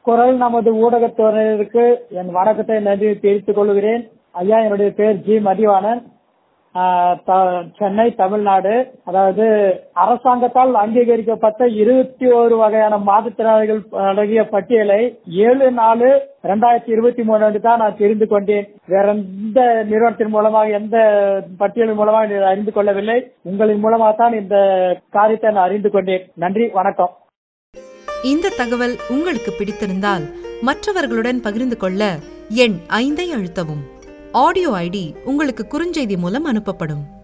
குரல் நமது ஊடகத்துறையினருக்கு என் வணக்கத்தை நன்றி தெரிவித்துக் கொள்கிறேன் ஐயா என்னுடைய பேர் ஜி மதிவாணன் ஆஹ் த- சென்னை தமிழ்நாடு அதாவது அரசாங்கத்தால் அங்கீகரிக்கப்பட்ட இருபத்தி ஒரு வகையான மாற்றுத்திறனாளிகள் அடங்கிய பட்டியலை ஏழு நாலு ரெண்டாயிரத்தி இருபத்தி மூணு அன்று தான் நான் தெரிந்து கொண்டேன் வேற எந்த நிறுவனத்தின் மூலமாக எந்த பட்டியலின் மூலமாக இதை அறிந்து கொள்ளவில்லை உங்களின் மூலமாக தான் இந்த காரியத்தை நான் அறிந்து கொண்டேன் நன்றி வணக்கம் இந்த தகவல் உங்களுக்கு பிடித்திருந்தால் மற்றவர்களுடன் பகிர்ந்து கொள்ள எண் ஐந்தை அழுத்தவும் ஆடியோ ஐடி உங்களுக்கு குறுஞ்செய்தி மூலம் அனுப்பப்படும்